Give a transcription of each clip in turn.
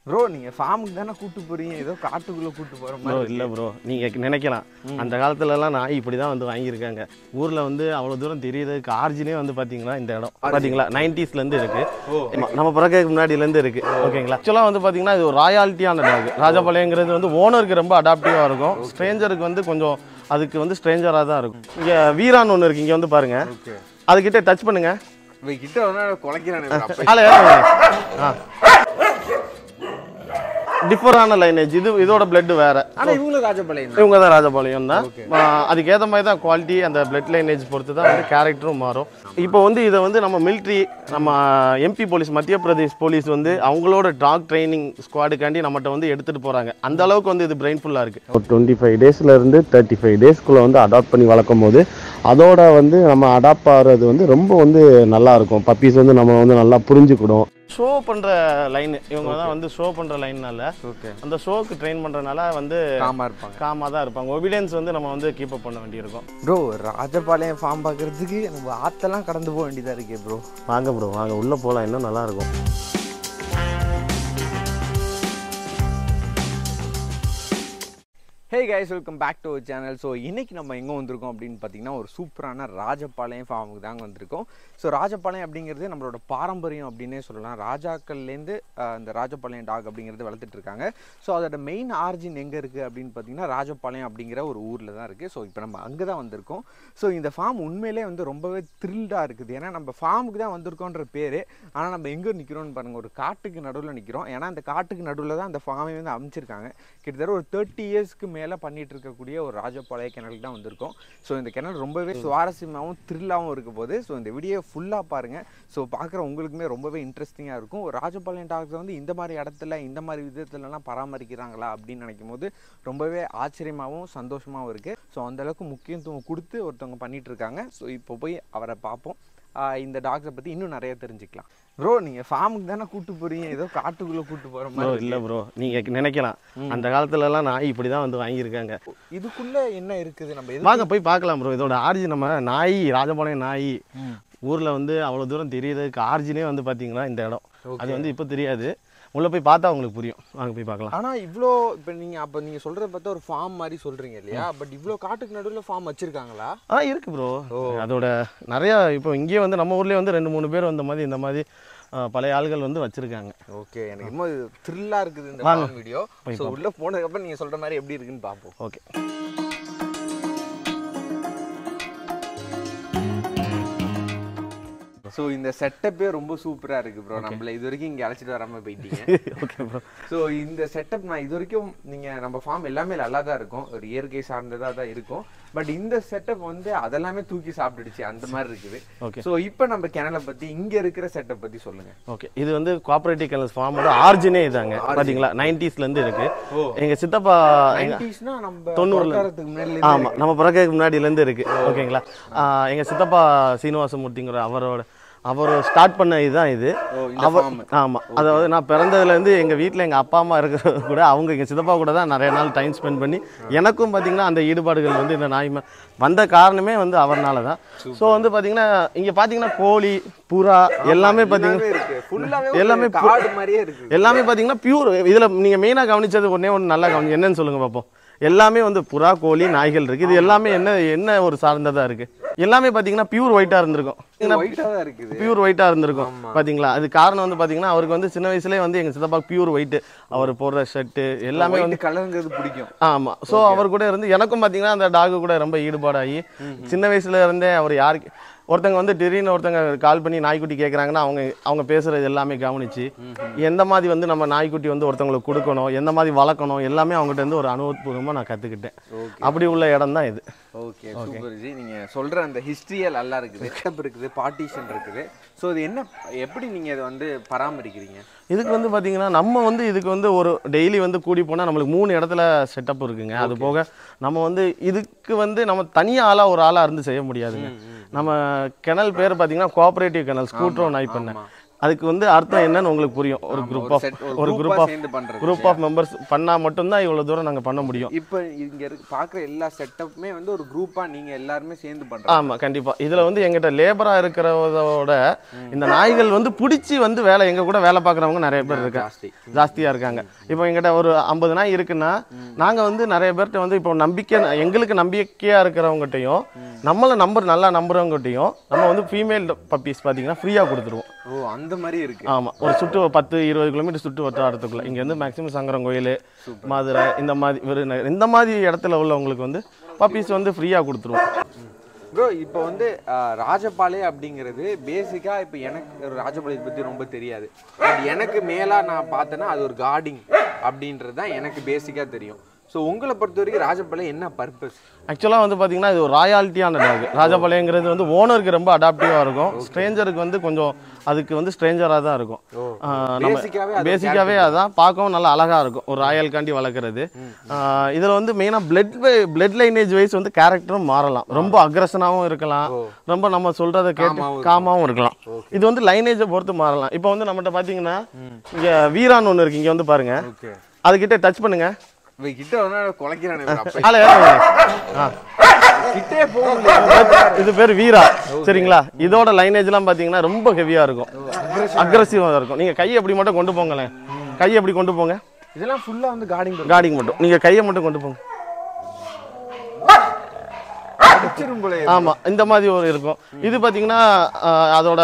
Bro நீங்க ஃபார்முக்கு தானே கூட்டு போறீங்க ஏதோ காட்டுக்குள்ள கூட்டு போற ப்ரோ மாதிரி இல்லை ப்ரோ நீங்கள் நினைக்கலாம் அந்த காலத்துலலாம் நாய் இப்படி தான் வந்து வாங்கியிருக்காங்க ஊரில் வந்து அவ்வளோ தூரம் தெரியறதுக்கு ஆர்ஜினே வந்து பார்த்தீங்கன்னா இந்த இடம் பார்த்தீங்களா நைன்டிஸ்லேருந்து இருக்கு ஆமா, நம்ம பிறக்கிறதுக்கு முன்னாடியிலேருந்து இருக்கு ஓகேங்களா ஆக்சுவலாக வந்து பார்த்தீங்கன்னா இது ஒரு ராயாலிட்டியான டாக் ராஜபாளையங்கிறது வந்து ஓனருக்கு ரொம்ப அடாப்டிவாக இருக்கும் ஸ்ட்ரேஞ்சருக்கு வந்து கொஞ்சம் அதுக்கு வந்து ஸ்ட்ரேஞ்சராக தான் இருக்கும் இங்கே வீரான் ஒன்று இருக்கு இங்கே வந்து பாருங்க ஓகே அதுக்கிட்ட டச் பண்ணுங்க இவன் கிட்ட வந்து குலைக்கிறானே அப்ப ஆளை ஏறுங்க. ஆ டிஃபரான லைனேஜ் இது இதோட பிளட் வேற ஆனா இவங்களும் ராஜபாளையம் தான் இவங்க தான் ராஜபாளையம் தான் அதுக்கேற்ற மாதிரி தான் குவாலிட்டி அந்த பிளட் லைனேஜ் பொறுத்து தான் வந்து கேரக்டரும் மாறும் இப்போ வந்து இதை வந்து நம்ம மிலிட்ரி நம்ம எம்பி போலீஸ் மத்திய பிரதேஷ் போலீஸ் வந்து அவங்களோட டாக் ட்ரைனிங் ஸ்குவாடுக்காண்டி நம்மகிட்ட வந்து எடுத்துகிட்டு போகிறாங்க அந்த அளவுக்கு வந்து இது பிரெயின்ஃபுல்லாக இருக்குது ஒரு டுவெண்ட்டி ஃபைவ் டேஸ்லேருந்து தேர்ட்டி ஃபைவ் டேஸ்க்குள்ளே வந்து அடாப்ட் பண்ணி வளர்க்கும் போது அதோட வந்து நம்ம அடாப்ட் ஆகிறது வந்து ரொம்ப வந்து நல்லா இருக்கும் பப்பீஸ் வந்து நம்ம வந்து நல்லா புரிஞ்சுக்கிடும் ஷோ பண்ணுற லைன் இவங்க தான் வந்து ஷோ பண்ணுற லைன்னால ஓகே அந்த ஷோக்கு ட்ரெயின் பண்ணுறதுனால வந்து காமா இருப்பாங்க காமாக தான் இருப்பாங்க ஒபிடியன்ஸ் வந்து நம்ம வந்து கீப் அப் பண்ண வேண்டியிருக்கும் ப்ரோ ராஜபாளையம் ஃபார்ம் பார்க்கறதுக்கு நம்ம ஆத்தெல்லாம் கடந்து போக வேண்டியதா இருக்கே ப்ரோ வாங்க ப்ரோ வாங்க உள்ளே போகலாம் இன்னும் நல்லா இருக்கும் hey guys welcome back to channel so இன்னைக்கு நம்ம எங்கே வந்திருக்கோம் அப்படின்னு பார்த்தீங்கன்னா ஒரு சூப்பரான ராஜபாளையம் ஃபார்முக்கு தாங்க வந்திருக்கோம் ஸோ ராஜபாளையம் அப்படிங்கிறது நம்மளோட பாரம்பரியம் அப்படின்னே சொல்லலாம் ராஜாக்கள்லேருந்து அஹ், இந்த ராஜபாளையம் டாக் அப்படிங்கிறது வளர்த்துட்டு இருக்காங்க ஸோ அதோட மெயின் ஆரிஜின் எங்கே இருக்குது அப்படின்னு பார்த்தீங்கன்னா ராஜபாளையம் அப்படிங்கிற ஒரு ஊரில் தான் இருக்குது ஸோ இப்போ நம்ம அங்கே தான் வந்திருக்கோம் ஸோ இந்த ஃபார்ம் உண்மையிலே வந்து ரொம்பவே த்ரில்டாக இருக்குது ஏன்னா நம்ம ஃபார்முக்கு தான் வந்திருக்கோன்ற பேர் ஆனால் நம்ம எங்கே நிற்கிறோம்னு பாருங்கள் ஒரு காட்டுக்கு நடுவில் நிற்கிறோம் ஏன்னா அந்த காட்டுக்கு நடுவில் தான் அந்த ஃபார்மை வந்து அமைச்சிருக்காங்க கிட்டத்தட்ட ஒரு தேர்ட்டி இயர்ஸ்க்கு மேலே பண்ணிட்டு இருக்கக்கூடிய ஒரு ராஜபாளைய கிணறுக்கு தான் வந்திருக்கோம் ஸோ இந்த கிணறு ரொம்பவே சுவாரஸ்யமாகவும் த்ரில்லாகவும் இருக்க போது ஸோ இந்த வீடியோ ஃபுல்லாக பாருங்கள் ஸோ பார்க்குற உங்களுக்குமே ரொம்பவே இன்ட்ரெஸ்டிங்காக இருக்கும் ஒரு ராஜபாளையம் டாக்ஸை வந்து இந்த மாதிரி இடத்துல இந்த மாதிரி விதத்துலலாம் பராமரிக்கிறாங்களா அப்படின்னு நினைக்கும் போது ரொம்பவே ஆச்சரியமாகவும் சந்தோஷமாகவும் இருக்குது ஸோ அந்தளவுக்கு முக்கியத்துவம் கொடுத்து ஒருத்தவங்க பண்ணிட்டு இருக்காங்க ஸோ இப்போ போய் அவரை பார்ப்போம் ஆஹ் இந்த டாக்ஸை பற்றி இன்னும் நிறைய தெரிஞ்சுக்கலாம் ப்ரோ நீங்கள் ஃபார்முக்கு தானே கூட்டு போறீங்க ஏதோ காட்டுக்குள்ளே கூட்டு போகிற ப்ரோ மாதிரி இல்லை ப்ரோ நீங்கள் நினைக்கலாம் அந்த காலத்துலலாம் நாய் இப்படி தான் வந்து வாங்கியிருக்காங்க இதுக்குள்ள என்ன இருக்குது நம்ம எது வாங்க போய் பார்க்கலாம் ப்ரோ இதோட ஆர்ஜின் நம்ம நாய் ராஜபாளையம் நாய் ஊரில் வந்து அவ்வளோ தூரம் தெரியறதுக்கு ஆர்ஜினே வந்து பார்த்தீங்கன்னா இந்த இடம் அது வந்து இப்போ தெரியாது உள்ளே போய் பார்த்தா உங்களுக்கு புரியும் வாங்க போய் பார்க்கலாம் ஆனா இவ்ளோ இப்போ நீங்க அப்ப நீங்க சொல்றத பார்த்தா ஒரு ஃபார்ம் மாதிரி சொல்றீங்க இல்லையா பட் இவ்ளோ காட்டுக்கு நடுவுல ஃபார்ம் வச்சிருக்காங்களா ஆ இருக்கு ப்ரோ அதோட நிறையா இப்போ இங்கேயே வந்து நம்ம ஊர்லேயே வந்து ரெண்டு மூணு பேர் வந்த மாதிரி இந்த மாதிரி ஆ, பழைய ஆள்கள் வந்து வச்சுருக்காங்க ஓகே எனக்கு இன்னும் இது த்ரில்லா இருக்குது இந்த ஃபார்ம் வீடியோ ஸோ உள்ள போனதுக்கு அப்புறம் நீங்க சொல்ற மாதிரி எப்படி இருக்குன்னு பார்ப்போம் ஓகே ஸோ இந்த செட்டப்பே ரொம்ப சூப்பரா இருக்கு ப்ரோ நம்மள இது வரைக்கும் இங்க அழைச்சிட்டு வராம போயிட்டீங்க ஓகே ப்ரோ ஸோ இந்த செட்டப் நான் இது வரைக்கும் நீங்க நம்ம ஃபார்ம் எல்லாமே நல்லா தான் இருக்கும் ஒரு இயற்கை சார்ந்ததா தான் இருக்கும் பட் இந்த செட்டப் வந்து அதெல்லாமே தூக்கி சாப்பிட்டுடுச்சு அந்த மாதிரி இருக்குது Okay. ஸோ இப்போ நம்ம கிணலை பத்தி இங்க இருக்கிற செட்டப் பத்தி சொல்லுங்க ஓகே இது வந்து கோஆபரேட்டிவ் கலர்ஸ் ஃபார்மோட ஆர்ஜினே இதாங்க பார்த்தீங்களா நைன்டிஸ்லேருந்து இருக்கு ஓ. எங்கள் சித்தப்பா எங்க 90s னா நம்ம தொண்ணூறுல. பிறக்கறதுக்கு முன்னாடில ஆமா நம்ம பிறக்கிறதுக்கு முன்னாடியிலேருந்து இருக்கு ஓகேங்களா ஆ, எங்க சித்தப்பா சீனிவாசமூர்த்திங்கிற அவரோட அவர் ஸ்டார்ட் பண்ண இதுதான் இது ஓ, இந்த அவர் farm. ஆமா அதாவது நான் பிறந்ததுலேருந்து எங்க வீட்டில் எங்க அப்பா அம்மா இருக்கிறது கூட அவங்க எங்க சித்தப்பா கூட தான் நிறைய நாள் டைம் ஸ்பெண்ட் பண்ணி எனக்கும் பார்த்தீங்கன்னா அந்த ஈடுபாடுகள் வந்து இந்த நாய் மே- வந்த காரணமே வந்து அவர்னால தான் ஸோ வந்து பார்த்தீங்கன்னா இங்க பார்த்தீங்கன்னா கோழி புறா எல்லாமே பார்த்தீங்கன்னா இருக்கு ஃபுல்லாவே எல்லாமே எல்லாமே காடு மாதிரியே இருக்கு எல்லாமே பார்த்தீங்கன்னா பியூர் இதில் நீங்கள் மெயினாக கவனிச்சது ஒன்றே ஒன்று நல்லா கவனி என்னன்னு சொல்லுங்க பார்ப்போம் எல்லாமே வந்து புறா கோழி நாய்கள் இருக்குது இது எல்லாமே என்ன என்ன ஒரு சார்ந்ததாக இருக்குது எல்லாமே பார்த்தீங்கன்னா பியூர் ஒயிட்டாக இருந்திருக்கும் ஒயிட்டா தான் இருக்குது பியூர் ஒயிட்டாக இருந்திருக்கும் பாத்தீங்களா அது காரணம் வந்து பார்த்தீங்கன்னா அவருக்கு வந்து சின்ன வயசுலேயே வந்து எங்கள் சித்தப்பா பியூர் ஒயிட் அவர் போடுற ஷர்ட்டு எல்லாமே வந்து ஒயிட் கலருங்கிறது பிடிக்கும் ஆமா ஸோ அவர் கூட இருந்து எனக்கும் பார்த்தீங்கன்னா அந்த டாகு கூட ரொம்ப ஈடுபாடாகி சின்ன வயசுல இருந்தே அவர் யாருக்கு ஒருத்தங்க வந்து திடீர்னு ஒருத்தங்க கால் பண்ணி நாய்க்குட்டி கேட்குறாங்கன்னா அவங்க அவங்க பேசுறது எல்லாமே கவனிச்சு எந்த மாதிரி வந்து நம்ம நாய்க்குட்டி வந்து ஒருத்தவங்களுக்கு கொடுக்கணும் எந்த மாதிரி வளர்க்கணும் எல்லாமே அவங்ககிட்ட இருந்து ஒரு அனுபவபூர்வமாக நான் கற்றுக்கிட்டேன் அப்படி உள்ள இடம் தான் இது ஓகே சூப்பர் ஜி நீங்க சொல்ற அந்த ஹிஸ்டரியே நல்லா இருக்குது செட்டப் இருக்குது பார்ட்டிஷன் இருக்குது ஸோ இது என்ன எப்படி நீங்க இதை வந்து பராமரிக்கிறீங்க இதுக்கு வந்து பார்த்தீங்கன்னா நம்ம வந்து இதுக்கு வந்து ஒரு டெய்லி வந்து கூடி போனால் நம்மளுக்கு மூணு இடத்துல செட்டப் இருக்குங்க அது போக நம்ம வந்து இதுக்கு வந்து நம்ம தனியாக ஆளாக ஒரு ஆளாக இருந்து செய்ய முடியாதுங்க நம்ம கிணல் பேர் பார்த்தீங்கன்னா கோஆப்ரேட்டிவ் கிணல் ஸ்கூட்ரோ நாய் பண்ண அதுக்கு வந்து அர்த்தம் என்னன்னு உங்களுக்கு புரியும் ஒரு ஆமா, குரூப் ஒரு ஆஃப் set- ஒரு ஒரு group குரூப் ஆ ஆஃப் சேர்ந்து பண்றது குரூப் ஆஃப் மெம்பர்ஸ் பண்ணால் மட்டும்தான் இவ்வளோ தூரம் நாங்கள் பண்ண முடியும் இப்போ இங்க இருக்கு பார்க்குற எல்லா செட்டப்புமே வந்து ஒரு குரூப்பா நீங்க எல்லாருமே சேர்ந்து பண்றாங்க ஆமாம் கண்டிப்பாக இதில் வந்து எங்கிட்ட லேபராக இருக்கிறதோட இந்த நாய்கள் வந்து பிடிச்சி வந்து வேலை எங்கள் கூட வேலை பார்க்குறவங்க நிறைய பேர் இருக்காங்க ஜாஸ்தி ஜாஸ்தியாக இருக்காங்க இப்போ எங்கிட்ட ஒரு ஐம்பது நாய் இருக்குன்னா நாங்கள் வந்து நிறைய பேர்கிட்ட வந்து இப்போ நம்பிக்கை எங்களுக்கு நம்பிக்கையாக இருக்கிறவங்ககிட்டையும் நம்மளை நம்பர் நல்லா நம்புறவங்ககிட்டையும் நம்ம வந்து ஃபீமேல் பப்பீஸ் பார்த்தீங்கன்னா ஃப்ரீயாக கொடுத்துருவோம் ஓ அந்த மாதிரி இருக்கு ஆமாம் ஒரு சுற்று பத்து இருபது கிலோமீட்டர் சுற்று வட்டாரத்துக்குள்ள இங்கேருந்து மேக்ஸிமம் சங்கரன் கோயில் மதுரை இந்த மாதிரி விருதுநகர் இந்த மாதிரி இடத்துல உள்ளவங்களுக்கு வந்து பப்பீஸ் வந்து ஃப்ரீயாக கொடுத்துருவோம் ப்ரோ இப்போ வந்து ஆஹ், ராஜபாளைய அப்படிங்கிறது பேசிக்காக இப்போ எனக்கு ஒரு ராஜபாளையத்தை பற்றி ரொம்ப தெரியாது பட் எனக்கு மேலாக நான் பார்த்தேன்னா அது ஒரு கார்டிங் அப்படின்றது தான் எனக்கு பேசிக்காக தெரியும் ஸோ உங்களை பொறுத்த வரைக்கும் ராஜபாளையம் என்ன பர்பஸ் ஆக்சுவலாக வந்து பார்த்தீங்கன்னா இது ஒரு ராயாலிட்டியான டாக் ராஜபாளையங்கிறது வந்து ஓனருக்கு ரொம்ப அடாப்டிவாக இருக்கும் ஸ்ட்ரேஞ்சருக்கு வந்து கொஞ்சம் அதுக்கு வந்து ஸ்ட்ரேஞ்சராக தான் இருக்கும் ஆஹ் நம்ம பேசிக்காவே அது பேசிக்காகவே அதான் பார்க்கவும் நல்லா அழகாக இருக்கும் ஒரு ராயல்காண்டி வளர்க்குறது இதில் வந்து மெயினாக பிளட் பிளட் லைனேஜ் வைஸ் வந்து கேரக்டரும் மாறலாம் ரொம்ப அக்ரஷனாகவும் இருக்கலாம் ரொம்ப நம்ம சொல்கிறத கேட்டு காமாவும் காமாவும் இருக்கலாம் இது வந்து லைனேஜை பொறுத்து மாறலாம் இப்போ வந்து நம்மகிட்ட பார்த்தீங்கன்னா இங்கே வீரான் ஒன்று இருக்கு இங்கே வந்து பாருங்க ஓகே அதுக்கிட்ட டச் பண்ணுங்க இவ கிட்ட வந்து குலைக்கிறானே bro, அப்ப ஆளை ஏறுங்க. ஆ கிட்டே போக முடியாது இது பேர் வீரா சரிங்களா இதோட லைனேஜ்லாம் பார்த்தீங்கன்னா ரொம்ப ஹெவியாக இருக்கும் அக்ரஸிவாக இருக்கும் நீங்கள் கையை அப்படி மட்டும் கொண்டு போங்களேன் கையை அப்படி கொண்டு போங்க இதெல்லாம் ஃபுல்லா வந்து கார்டிங் காடிங் மட்டும் நீங்கள் கையை மட்டும் கொண்டு போங்க அடிச்சிரும் போல ஆமாம் இந்த மாதிரி ஒரு இருக்கும் இது பார்த்தீங்கன்னா ஆஹ், அதோட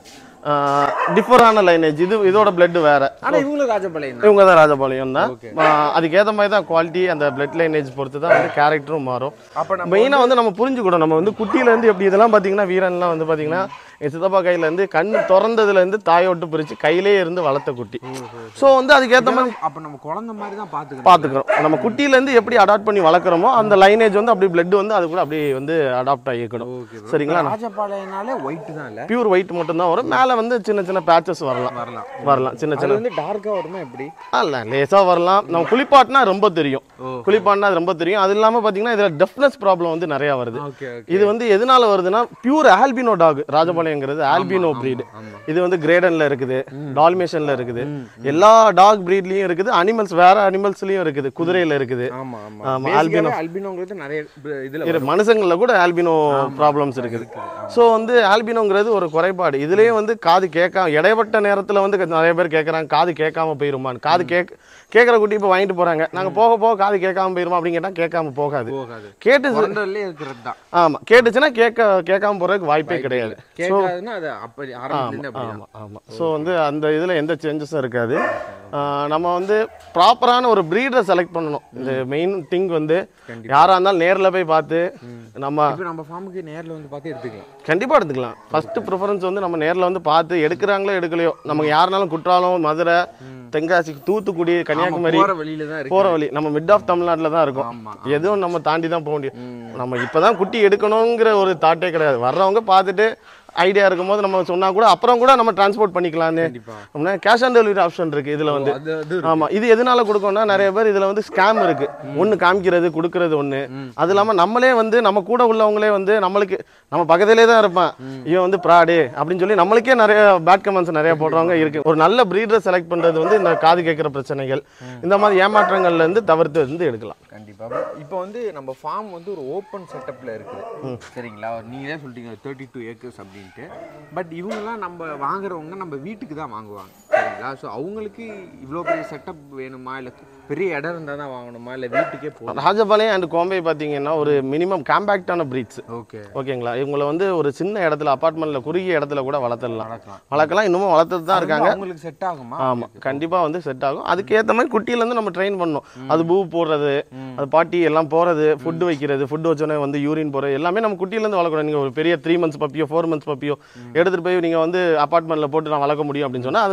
டிஃபரான லைனேஜ் இது இதோட பிளட் வேற ஆனா இவங்களும் ராஜபாளையம் தான் இவங்க தான் ராஜபாளையம் தான் அதுக்கேற்ற மாதிரி தான் குவாலிட்டி அந்த பிளட் லைனேஜ் பொறுத்து தான் வந்து கேரக்டரும் மாறும் அப்ப நம்ம மெயினாக வந்து நம்ம புரிஞ்சுக்கணும் நம்ம வந்து குட்டியிலேருந்து எப்படி இதெல்லாம் பார்த்தீங்கன்னா வீரன்லாம் வந்து பார்த்தீங்கன்னா என் சித்தப்பா கையிலேருந்து கண் திறந்ததுலேருந்து தாயோட்டு பிரித்து கையிலே இருந்து வளர்த்த குட்டி ஸோ வந்து அதுக்கேற்ற மாதிரி அப்ப நம்ம குழந்தை மாதிரி தான் பாத்துக்கணும் பார்த்துக்கிறோம் நம்ம குட்டியிலேருந்து எப்படி அடாப்ட் பண்ணி வளர்க்குறோமோ அந்த லைனேஜ் வந்து அப்படி பிளட் வந்து அது கூட அப்படியே வந்து அடாப்ட் ஆகிக்கணும் ஓகே சரிங்களா ராஜபாளையனாலே ஒயிட் தான் இல்ல பியூர் ஒயிட் மட்டும்தான் வரும் மேலே வந்து சின்ன சின்ன பேச்சஸ் வரலாம் வரலாம் வரலாம் சின்ன அது சின்ன வந்து டார்க்கா வருமா எப்படி அல்ல லேசாக வரலாம் நம்ம குளிப்பாட்டினா ரொம்ப தெரியும் ஓ. குளிப்பாட்டினா அது ரொம்ப தெரியும் அது இல்லாமல் பார்த்தீங்கன்னா இதில் டெஃப்னஸ் ப்ராப்ளம் வந்து நிறையா வருது ஓகே இது வந்து எதனால வருதுன்னா பியூர் ஆல்பினோ டாக் ராஜபாளையங்கிறது ஆல்பினோ breed ஆமா இது வந்து கிரேடன்ல இருக்குது டால்மேஷன்ல இருக்குது எல்லா டாக் ப்ரீட்லயும் இருக்குது அனிமல்ஸ் வேற அனிமல்ஸ்லயும் இருக்குது குதிரையில இருக்குது ஆமா ஆமா ஆமா, ஆல்பினோ ஆல்பினோங்கிறது நிறைய ப- இதுல இரு- மனுஷங்கள்ல கூட ஆல்பினோ ப்ராப்ளம்ஸ் இருக்குது ஸோ வந்து ஆல்பினோங்கிறது ஒரு குறைபாடு இதுலயும் வந்து காது கேட்காம இடைப்பட்ட நேரத்துல வந்து நிறைய பேர் கேட்கறாங்க காது கேட்காம போயிருமான்னு காது கேட்க கேட்குற குட்டி இப்போ வாங்கிட்டு போறாங்க நாங்க போக போக காது கேட்காம போயிருமா அப்படின்னு கேட்டா கேட்காம போகாது போகாது கேட்டு பிறந்ததுலயே இருக்கிறது தான் ஆமா கேட்டுச்சுன்னா கேட்க கேட்காம போறதுக்கு வாய்ப்பே கிடையாது கேட்காதுன்னா அது அப்படி ஆரம்பத்துல அப்படி ஆமாம் ஆமாம் ஸோ வந்து அந்த இதில் எந்த சேஞ்சஸும் இருக்காது ஆஹ் நம்ம வந்து ப்ராப்பரான ஒரு ப்ரீடரை செலக்ட் பண்ணணும் இந்த மெயின் திங் வந்து யாராக இருந்தாலும் நேரில் போய் பார்த்து நம்ம இப்போ நம்ம ஃபார்முக்கு நேர்ல வந்து பார்த்து எடுத்துக்கலாம் கண்டிப்பாக எடுத்துக்கலாம் ஃபஸ்ட்டு ப்ரிஃபரன்ஸ் வந்து நம்ம நேரில் வந்து பார்த்து எடுக்கிறாங்களோ எடுக்கலையோ நமக்கு யாருனாலும் குற்றாலம் மதுரை தென்காசி தூத்துக்குடி கன்னியாகுமரி போற வழியில தான் இருக்கு போகிற வழி நம்ம மிட் ஆஃப் தமிழ்நாட்டில் தான் இருக்கோம் ஆமா எதுவும் நம்ம தாண்டி தான் போக முடியும் நம்ம இப்பதான் குட்டி எடுக்கணுங்கிற ஒரு தாட்டே கிடையாது வர்றவங்க பார்த்துட்டு ஐடியா இருக்கும்போது நம்ம சொன்னா கூட அப்புறம் கூட நம்ம டிரான்ஸ்போர்ட் பண்ணிக்கலாம்னு கண்டிப்பா அப்படின்னா கேஷ் ஆன் டெலிவரி ஆப்ஷன் இருக்கு இதுல வந்து அது அது ஆமா இது எதனால கொடுக்கணும்னா நிறைய பேர் இதுல வந்து ஸ்கேம் இருக்கு ஒண்ணு காமிக்கிறது கொடுக்கறது ஒண்ணு அது இல்லாம நம்மளே வந்து நம்ம கூட உள்ளவங்களே வந்து நம்மளுக்கு நம்ம பக்கத்திலே தான் இருப்பான் இவன் வந்து ப்ராடு அப்படின்னு சொல்லி நம்மளுக்கே நிறைய பேட் கமெண்ட்ஸ் நிறைய போடுறவங்க இருக்கு ஒரு நல்ல பிரீடரை செலக்ட் பண்றது வந்து இந்த காது கேட்கிற பிரச்சனைகள் இந்த மாதிரி ஏமாற்றங்கள்ல இருந்து தவிர்த்து வந்து எடுக்கலாம் கண்டிப்பா இப்போ வந்து நம்ம ஃபார்ம் வந்து ஒரு ஓப்பன் செட்டப்ல இருக்குது சரிங்களா நீங்களே சொல்லிட்டீங்க தேர்ட்டி டூ ஏக்கர்ஸ் அப்படின்ட்டு பட் இவங்கெல்லாம் நம்ம வாங்குறவங்க நம்ம வீட்டுக்கு தான் வாங்குவாங்க சரிங்களா ஸோ அவங்களுக்கு இவ்வளோ பெரிய செட்டப் வேணுமா இல்லை பெரிய இடம் இருந்தால் தான் வாங்கணுமா இல்லை வீட்டுக்கே போதும் ராஜபாளையம் அண்ட் கோம்பை பார்த்தீங்கன்னா ஒரு மினிமம் காம்பேக்டான பிரீட்ஸ் ஓகே ஓகேங்களா இவங்களை வந்து ஒரு சின்ன இடத்துல அப்பார்ட்மெண்ட்ல குறுகிய இடத்துல கூட வளர்த்துடலாம் வளர்க்கலாம் வளர்க்கலாம் இன்னமும் வளர்த்துட்டு தான் இருக்காங்க அவங்களுக்கு செட் ஆகுமா ஆமாம் கண்டிப்பாக வந்து செட் ஆகும் அதுக்கேற்ற மாதிரி குட்டியிலேருந்து நம்ம ட்ரெயின் பண்ணணும் அது பூ போடுறது அது பாட்டி எல்லாம் போகிறது ஃபுட்டு வைக்கிறது ஃபுட்டு வச்சோன்னே வந்து யூரின் போகிறது எல்லாமே நம்ம குட்டியிலேருந்து வளர்க்கணும் நீங்கள் ஒரு பெரிய த்ரீ மந்த்ஸ் பப்பியோ ஃபோர் மந்த்ஸ் பப்பியோ எடுத்துகிட்டு போய் நீங்கள் வந்து அப்பார்ட்மெண்ட்டில் போட்டு நான் வளர்க்க முடியும் அப்படின்னு சொன்னால் அது கொஞ்சம் கஷ்டம்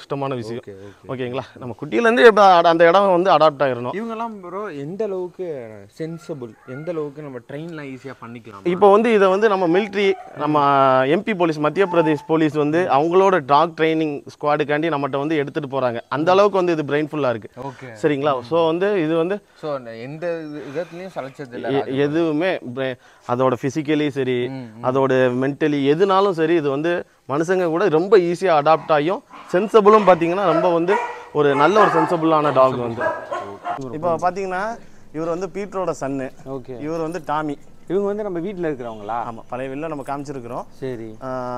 கஷ்டமான விஷயம் ஓகே ஓகே ஓகேங்களா நம்ம குட்டியிலேருந்து இப்போ அந்த இடம் வந்து அடாப்ட் ஆயிடணும் இவங்கெல்லாம் ப்ரோ எந்த அளவுக்கு சென்சபிள் எந்த அளவுக்கு நம்ம ட்ரெயின்லாம் ஈஸியாக பண்ணிக்கலாம் இப்போ வந்து இதை வந்து நம்ம மிலிட்ரி நம்ம எம்பி போலீஸ் மத்திய பிரதேஷ் போலீஸ் வந்து அவங்களோட டாக் ட்ரைனிங் ஸ்குவாடுக்காண்டி நம்மகிட்ட வந்து எடுத்துகிட்டு போகிறாங்க அந்த அளவுக்கு வந்து இது பிரெயின்ஃபுல்லாக இருக்குது ஓகே சரிங்களா ஸோ வந்து இது வந்து ஸோ எந்த இது- விதத்துலயும் சளைச்சது இல்லை எ- எதுவுமே bra- அதோட ஃபிசிக்கலி சரி அதோட மென்டலி எதுனாலும் சரி இது வந்து மனுஷங்க கூட ரொம்ப ஈஸியாக அடாப்ட் ஆகியும் சென்சபிளும் பார்த்தீங்கன்னா ரொம்ப வந்து ஒரு நல்ல ஒரு சென்சபிளான டாக் வந்து இப்போ பார்த்தீங்கன்னா இவர் வந்து பீட்டரோட சன்னு ஓகே இவர் வந்து டாமி இவங்க வந்து நம்ம வீட்டில் இருக்கிறவங்களா ஆமாம் பழைய வெளில நம்ம காமிச்சிருக்கிறோம் சரி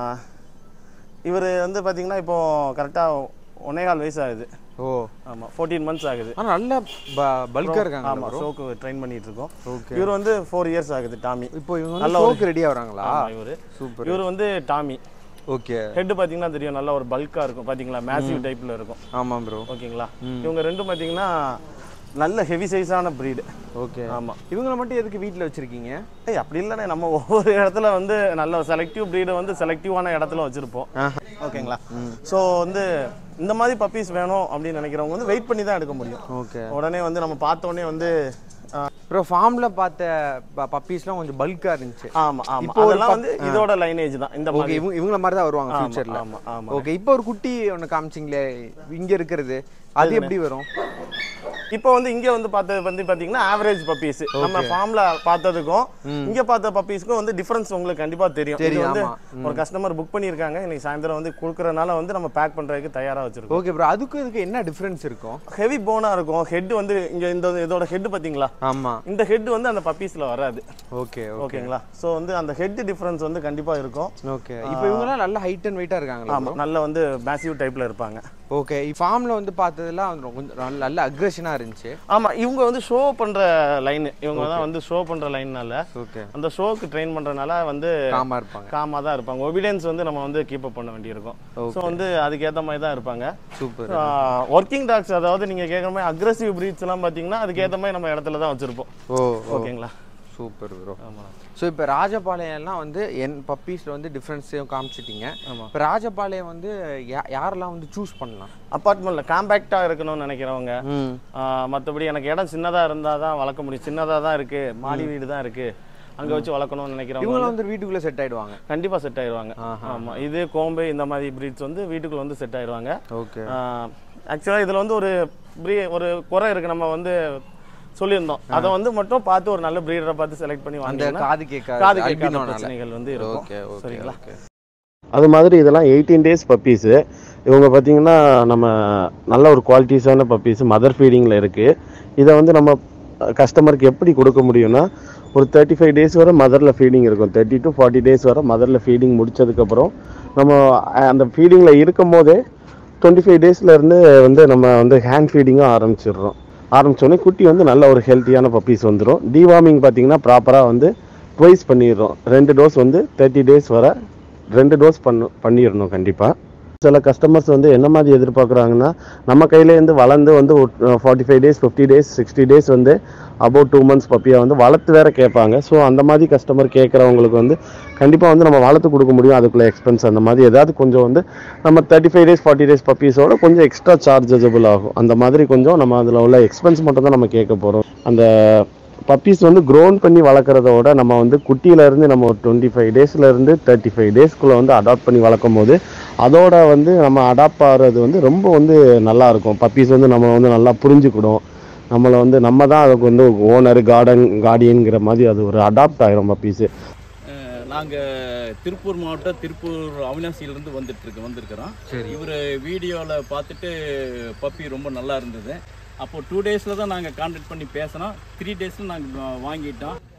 இவர் வந்து பார்த்தீங்கன்னா இப்போ கரெக்டாக ஒன்னே கால் வயசு ஆகுது ஓ ஆமாம் ஃபோர்டீன் மந்த்ஸ் ஆகுது ஆனால் நல்ல பல்காக இருக்காங்க ஆமாம் ஷோக்கு ட்ரெயின் பண்ணிட்டு இருக்கோம் ஓகே இவர் வந்து ஃபோர் இயர்ஸ் ஆகுது டாமி இப்போ இவங்க வந்து ஷோக்கு ரெடி ஆகுறாங்களா இவர் சூப்பர் இவர் வந்து டாமி ஓகே ஹெட் பார்த்தீங்கன்னா தெரியும் நல்ல ஒரு பல்காக இருக்கும் பார்த்தீங்களா மேசிவ் டைப்பில் இருக்கும் ஆமாம் ப்ரோ ஓகேங்களா இவங்க ரெண்டும் பார்த்தீங்கன்னா நல்ல ஹெவி சைஸான ப்ரீடு ஓகே ஆமாம் இவங்கள மட்டும் எதுக்கு வீட்டில் வச்சிருக்கீங்க ஏய் அப்படி இல்லைண்ணே நம்ம ஒவ்வொரு இடத்துல வந்து நல்ல செலக்டிவ் ப்ரீடை வந்து செலக்டிவான இடத்துல வச்சுருப்போம் ஓகேங்களா ஸோ வந்து இந்த மாதிரி பப்பீஸ் வேணும் அப்படின்னு நினைக்கிறவங்க வந்து வெயிட் பண்ணி தான் எடுக்க முடியும் ஓகே உடனே வந்து நம்ம பார்த்த உடனே வந்து ப்ரோ ஃபார்மில் பார்த்த பப்பீஸ்லாம் கொஞ்சம் பல்காக இருந்துச்சு ஆமாம் ஆமாம் இப்போ ஒரு அதெல்லாம் பப்- வந்து இதோட லைனேஜ் தான் இந்த ஓகே மாதிரி இவங்க இவங்கள மாதிரி தான் வருவாங்க ஆமா, ஃபியூச்சரில் ஆமா ஆமாம் ஓகே இப்போ ஒரு குட்டி ஒன்று காமிச்சிங்களே இங்கே இருக்கிறது அது எப்படி வரும் இப்போ வந்து இங்க வந்து பார்த்தது வந்து பாத்தீங்கன்னா ஆவரேஜ் பப்பீஸ் நம்ம ஃபார்ம்ல பார்த்ததுக்கும் இங்க பார்த்த பப்பீஸ்க்கும் வந்து டிஃபரன்ஸ் உங்களுக்கு கண்டிப்பா தெரியும் இது தெரியும், வந்து ஆமா. ஒரு கஸ்டமர் புக் பண்ணியிருக்காங்க இன்னைக்கு சாயந்தரம் வந்து கொடுக்கறனால வந்து நம்ம பேக் பண்றதுக்கு தயாரா வச்சிருக்கோம் ஓகே ப்ரோ அதுக்கும் இதுக்கு என்ன டிஃப்ரென்ஸ் இருக்கும் ஹெவி போனா இருக்கும் ஹெட் வந்து இங்க இந்த இதோட ஹெட் பாத்தீங்களா ஆமாம் இந்த ஹெட் வந்து அந்த பப்பீஸ்ல வராது ஓகே ஓகே ஓகேங்களா ஸோ வந்து அந்த ஹெட் டிஃபரன்ஸ் வந்து கண்டிப்பா இருக்கும் ஓகே இப்போ இவங்கலாம் நல்ல ஹைட் அண்ட் வெயிட்டாக இருக்காங்களா ஆமா நல்ல வந்து மேசிவ் டைப்ல இருப்பாங்க ஓகே ஃபார்மில் வந்து பார்த்ததெல்லாம் வந்து கொஞ்சம் நல்ல- நல்ல அக்ரெஷனாக இருந்துச்சு ஆமா இவங்க வந்து ஷோ பண்ற லைன் இவங்க தான் வந்து ஷோ பண்ற லைன்னால ஓகே அந்த ஷோக்கு ட்ரெயின் பண்றதுனால வந்து காமாக இருப்பாங்க காமாக தான் இருப்பாங்க ஒபிடியன்ஸ் வந்து நம்ம வந்து கீப் அப் பண்ண வேண்டியிருக்கும் ஸோ வந்து அதுக்கேற்ற மாதிரி தான் இருப்பாங்க சூப்பர் ஒர்க்கிங் டாக்ஸ் அதாவது நீங்கள் கேட்குற மாதிரி அக்ரஸிவ் ப்ரீட்ஸ் எல்லாம் பார்த்தீங்கன்னா அதுக்கேற்ற மாதிரி நம்ம இடத்துல தான் வச்சுருப்போம் ஓ ஓகேங்களா சூப்பர் ப்ரோ ஆமாம் ஸோ இப்போ ராஜபாளையம்லாம் வந்து என் பப்பீஸில் வந்து டிஃப்ரென்ஸையும் காமிச்சிட்டீங்க ஆமா. இப்போ ராஜபாளையம் வந்து யா- யாரெல்லாம் வந்து சூஸ் பண்ணலாம் அப்பார்ட்மெண்ட்டில் காம்பேக்டாக இருக்கணும்னு நினைக்கிறவங்க ம் மற்றபடி எனக்கு இடம் சின்னதாக இருந்தால் தான் வளர்க்க முடியும் சின்னதாக தான் இருக்குது மாடி வீடு தான் இருக்குது அங்கே வச்சு வளர்க்கணும்னு நினைக்கிறவங்க இவங்களாம் வந்து வீட்டுக்குள்ளே செட் ஆயிடுவாங்க கண்டிப்பாக செட் ஆயிடுவாங்க ஆமாம் இது கோம்பை இந்த மாதிரி ப்ரீட்ஸ் வந்து வீட்டுக்குள்ள வந்து செட் ஆயிடுவாங்க ஓகே ஆக்சுவலாக இதில் வந்து ஒரு ப்ரீ ஒரு குறை இருக்குது நம்ம வந்து சொல்லியிருந்தோம் அதை வந்து மட்டும் பார்த்து ஒரு நல்ல ப்ரீடரை பார்த்து செலக்ட் பண்ணி அந்த வாங்கினா காது கேட்காது காது கேட்காத albino-னால. பிரச்சனைகள் வந்து இருக்கும் ஓகே ஓகே சரிங்களா? ஓகே அது மாதிரி இதெல்லாம் எயிட்டீன் டேஸ் பப்பீஸு இவங்க பார்த்தீங்கன்னா நம்ம நல்ல ஒரு குவாலிட்டிஸான பப்பீஸ் மதர் ஃபீடிங்கில் இருக்குது இதை வந்து நம்ம கஸ்டமருக்கு எப்படி கொடுக்க முடியும்னா ஒரு தேர்ட்டி ஃபைவ் டேஸ் வரை மதரில் ஃபீடிங் இருக்கும் தேர்ட்டி டு ஃபார்ட்டி டேஸ் வரை மதரில் ஃபீடிங் முடிச்சதுக்கப்புறம் நம்ம அஹ், அந்த ஃபீடிங்கில் இருக்கும்போதே டுவெண்ட்டி ஃபைவ் டேஸ்லேருந்து வந்து நம்ம வந்து ஹேண்ட் ஃபீடிங்கும் ஆரம்பிச்சிடுறோம் ஆரம்பிச்சோடனே குட்டி வந்து நல்ல ஒரு ஹெல்த்தியான பப்பீஸ் வந்துடும் டிவார்மிங் பார்த்தீங்கன்னா ப்ராப்பராக வந்து ட்வைஸ் பண்ணிடுறோம் ரெண்டு டோஸ் வந்து தேர்ட்டி டேஸ் வரை ரெண்டு டோஸ் பண்ணு பண்ணிடணும் கண்டிப்பாக சில கஸ்டமர்ஸ் வந்து என்ன மாதிரி எதிர்பார்க்குறாங்கன்னா நம்ம கையிலேருந்து வளர்ந்து வந்து forty five days fifty days sixty days வந்து அபவுட் டூ மந்த்ஸ் பப்பியாக வந்து வளர்த்து வேற கேட்பாங்க ஸோ அந்த மாதிரி கஸ்டமர் கேட்குறவங்களுக்கு வந்து கண்டிப்பாக வந்து நம்ம வளர்த்து கொடுக்க முடியும் அதுக்குள்ள எக்ஸ்பென்ஸ் அந்த மாதிரி ஏதாவது கொஞ்சம் வந்து நம்ம thirty five days forty days பப்பீஸோட கொஞ்சம் எக்ஸ்ட்ரா சார்ஜபிள் ஆகும் அந்த மாதிரி கொஞ்சம் நம்ம அதில் உள்ள எக்ஸ்பென்ஸ் மட்டும் தான் நம்ம கேட்க போகிறோம் அந்த பப்பீஸ் வந்து க்ரோன் பண்ணி வளர்க்குறத விட நம்ம வந்து குட்டியில இருந்து நம்ம ஒரு டுவெண்ட்டி ஃபைவ் டேஸ்லேருந்து தேர்ட்டி ஃபைவ் டேஸ்க்குள்ளே வந்து அடாப்ட் பண்ணி வளர்க்கும் போது அதோட வந்து நம்ம அடாப்ட் ஆகிறது வந்து ரொம்ப வந்து நல்லா இருக்கும் பப்பீஸ் வந்து நம்ம வந்து நல்லா புரிஞ்சுக்கிடும் நம்மளை வந்து நம்ம தான் அதுக்கு வந்து ஓனர் கார்டன் கார்டியன்கிற மாதிரி அது ஒரு அடாப்ட் ஆயிரும் பப்பீஸு நாங்கள் திருப்பூர் மாவட்டம் திருப்பூர் அவினாசியிலேருந்து வந்துட்டு இருக்கு வந்திருக்கிறோம் சரி. இவர் வீடியோவில் பார்த்துட்டு பப்பி ரொம்ப நல்லா இருந்தது அப்போ டூ டேஸில் தான் நாங்கள் கான்டாக்ட் பண்ணி பேசினோம் த்ரீ டேஸில் நாங்கள் வாங்கிட்டோம்